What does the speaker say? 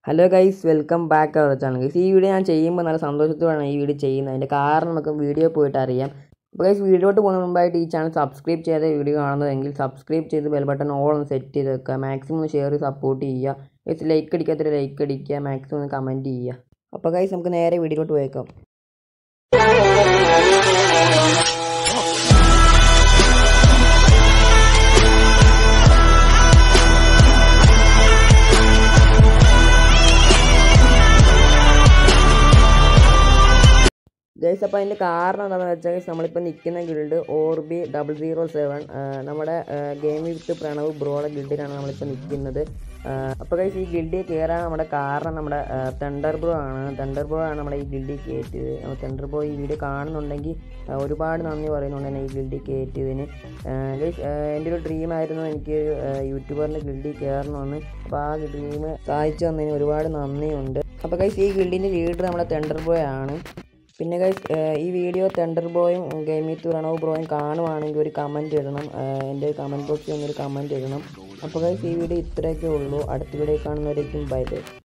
hello guys welcome back our channel guys ഈ video ഞാൻ ചെയ്യുമ്പോൾ നല്ല സന്തോഷത്തോടെയാണ് ഈ വീഡിയോ ചെയ്യുന്നത് അതിൻ്റെ കാരണം നമുക്ക് വീഡിയോ പോയിട്ട് അറിയാം അപ്പോൾ ഗൈസ് വീഡിയോട്ട് പോകുന്ന മുമ്പായിട്ട് ഈ ചാനൽ സബ്സ്ക്രൈബ് ചെയ്ത വീഡിയോ കാണുന്നതെങ്കിൽ സബ്സ്ക്രൈബ് ചെയ്ത് ബെൽ ബട്ടൺ ഓൾ ഒന്ന് സെറ്റ് ചെയ്ത് വെക്കുക മാക്സിമം ഷെയർ ചെയ്ത് സപ്പോർട്ട് ചെയ്യുക ഗൈസ് ലൈക്ക് അടിക്കാത്തൊരു ലൈക്ക് അടിക്കുക മാക്സിമം ഒന്ന് കമൻറ്റ് ചെയ്യുക അപ്പോൾ ഗൈസ് നമുക്ക് നേരെ വീഡിയോട്ട് പോയേക്കാം ഗൈസ് അപ്പോൾ അതിൻ്റെ കാരണം എന്താണെന്ന് വെച്ചാൽ guys, നമ്മളിപ്പോൾ നിൽക്കുന്ന ഗിൽഡ് ഓർബി ഡബിൾ സീറോ സെവൻ നമ്മുടെ ഗെയിം വിത്ത് പ്രണവ് ബ്രോയുടെ ഗിൽഡിലാണ് നമ്മളിപ്പോൾ നിൽക്കുന്നത് അപ്പോൾ ഗൈസ് ഈ ഗിൽഡിൽ കയറാൻ നമ്മുടെ കാരണം നമ്മുടെ തെണ്ടർ ബ്രോ ആണ് തെണ്ടർ ബ്രോ ആണ് നമ്മുടെ ഈ ഗിൽഡിൽ കയറ്റിയത് തെണ്ടർ ബ്രോ ഈ വീഡിയോ കാണുന്നുണ്ടെങ്കിൽ ആ, ഒരുപാട് നന്ദി പറയുന്നുണ്ട് എന്നെ ഈ ഗിൽഡിൽ കയറ്റിയതിന് ഗൈസ് എൻ്റെ ഒരു ഡ്രീം ആയിരുന്നു എനിക്ക് യൂട്യൂബറിൻ്റെ ഗിൽഡിൽ കയറണമെന്ന് അപ്പോൾ ആ ഡ്രീം സാധിച്ചു തന്നതിന് ഒരുപാട് നന്ദിയുണ്ട് അപ്പോൾ ഗൈസ് ഈ ഗിൽഡിൻ്റെ ലീഡർ നമ്മുടെ തെണ്ടർ ബ്രോ ആണ് പിന്നെ ഗൈസ് ഈ വീഡിയോ തെണ്ടർ ബോയും ഗെയിമിത്ത് പ്രണവ് ബ്രോയും കാണുവാണെങ്കിൽ ഒരു കമൻറ്റ് ഇടണം എൻ്റെ കമൻറ്റ് ബോക്സിൽ ഒന്നൊരു കമൻറ്റ് ഇടണം അപ്പോൾ ഗൈസ് ഈ വീഡിയോ ഇത്രയൊക്കെ ഉള്ളൂ അടുത്ത വീഡിയോ കാണുന്നവരേക്കും ബൈ ബൈ